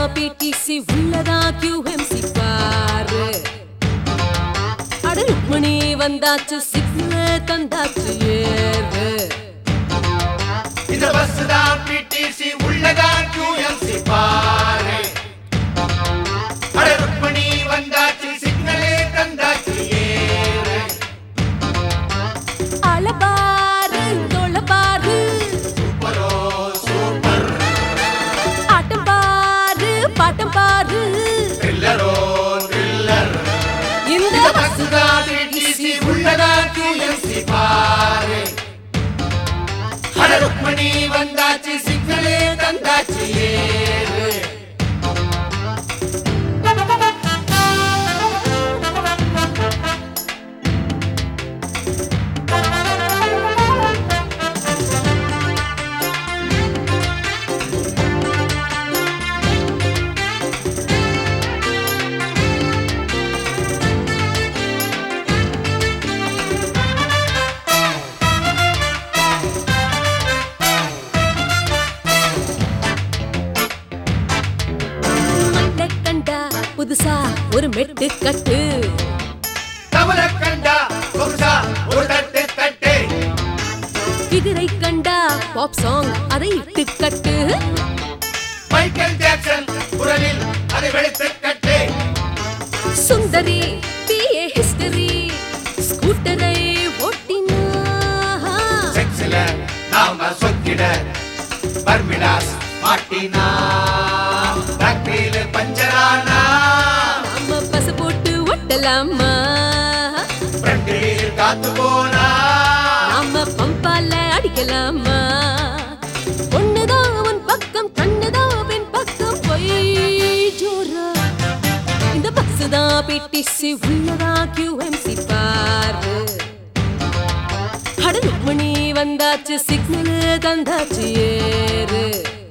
BDC உள்ளதா QMC பாரு அட ருக்மணி வந்தாச்சு சிக்னல் தந்தாச்சு ஏறு இந்த பஸ் தான் பிடிசி உள்ளதான் QMC பாரு அட ருக்மணி வந்தாச்சு சிக்னலே தந்தாச்சு ஏறு அலபாரு தொழபாரு சூப்பரோ சூப்பர் ஆட்டம் பாரு பாட்டம் பாரு த்ரில்லரோ த்ரில்லர் இந்த இந்த பஸ் தான் பிடிசி உள்ளதான் QMC பாரு அட ருக்மணி வந்தாச்சு சிக்னலே தந்தாச்சு ஏறு மண்ணை கண்டா புதுசா ஒரு மெட்டு கட்டு தவள கண்டா சொகுசா ஒரு தட்டு தட்டு ஃபிகரை கண்டா பாப் சாங் அதை இட்டு கட்டு மைக்கேல் ஜாக்சன் குரலில் அதை வெளுத்து கட்டு சுந்தரி பிஏ ஹிஸ்டரி ஸ்கூட்டரை ஓட்டினா செக்ஸ்ல நாம சொக்கிட பர்மிடாஸ் மாட்டினா டாக்டரியில பஞ்சரானா நம்ம பச போட்டு ஒட்டலாமா ஃப்ரண்டில் காத்து போனா நாம பம்பால அடிக்கலாமா ஒண்ணுதான் உன் பக்கம் கண்ணுதான் பின் பக்கம் போய் ஜோரா இந்த பஸ் தான் பிடிசி உள்ளதா QMC பாரு அட மணி வந்தாச்சு சிக்னல் தந்தாச்சு ஏறு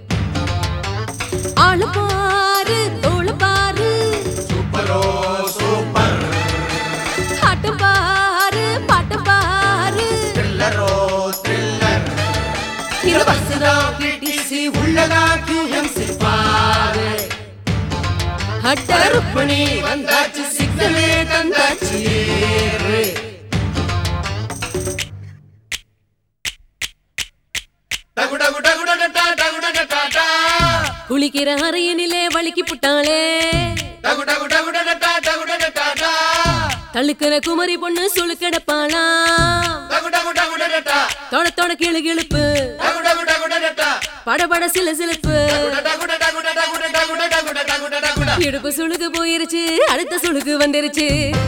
ஆளு பாரு தோளு பாரு சூப்பரோ சூப்பர் பாட்டு பாரு பாட்டு பாரு த்ரில்லரோ த்ரில்லர் இந்த பஸ் தான் பிடிசி உள்ளதா QMC பாரு அட்ட ருக்மணி வந்தாச்சு சிக்னலே தந்தாச்சு ஏறு டகு டகு டகு டகு டா டகு டகு டா டா குளிக்கிற அறையனிலே வலிக்கி புட்டாளே டகு டகு டகு டகு டா டகு டகு டா டா தழுக்கிற குமரி பொண்ணு சுழுக்கெடப்பாளாம் டகு டகு டகு டகு டா தொட தொட கிளு கிழுப்பு டகு டகு டகு டகு டா படபட சில சிலுப்பு டகு டகு டகு டகு டகு டகு டகு டகு டகு டகு இடுப்பு சுழுக்கு போயிருச்சு அடுத்த சுழுக்கு வந்துருச்சு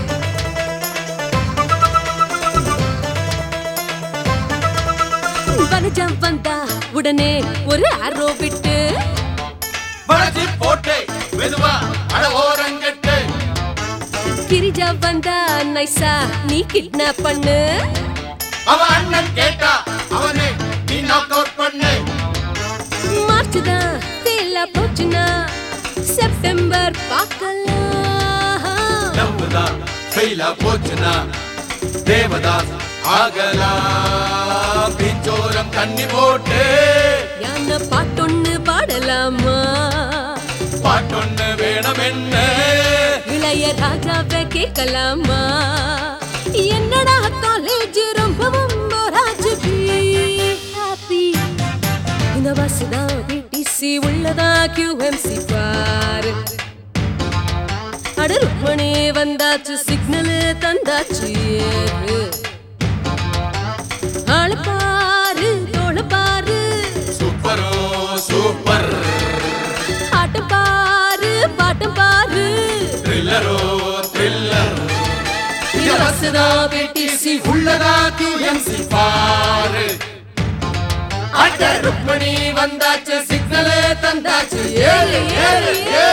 வனஜம் வந்தா உடனே ஒரு ஆரோ விட்டு வளைச்சி போட்டு மெதுவா அட ஓரங்கட்டு கிரிஜா வந்தா நைசா நீ கிட்னாப் பண்ணு அவ அண்ணன் கேட்டா அவனை நீ நாக் அவுட் பண்ணு மார்ச் தான் ஃபெயிலா போச்சுன்னா செப்டம்பர் பார்க்கலாம் லவ் தான் ஃபெயிலா போச்சுனா தேவதாஸ் ஆகலாம் பிச்சோரம் தண்ணி போட்டு யானை பாட்டொன்னு பாடலாமா பாட்டொன்னு வேணும் என்ன இளைய ராஜாவை கேட்கலாமா என்னடா காலேஜ் ரொம்பவும் போராச்சு ஹாப்பி இந்த பஸ் தான் பிடிசி உள்ளதா QMC பாரு அட ருக்மணி வந்தாச்சு சிக்னல் தந்தாச்சு ஏறு ஆளு பாரு தோள பாரு சூப்பரோ சூப்பர் பாட்டு பாரு பாட்டு பாரு த்ரில்லரோ த்ரில்லர் இந்த பஸ் தான் பிடிசி உள்ளதா QMC பாரு அட ருக்மணி வந்தாச்சு சிக்னலே தந்தாச்சு ஏறு ஏறு ஏறு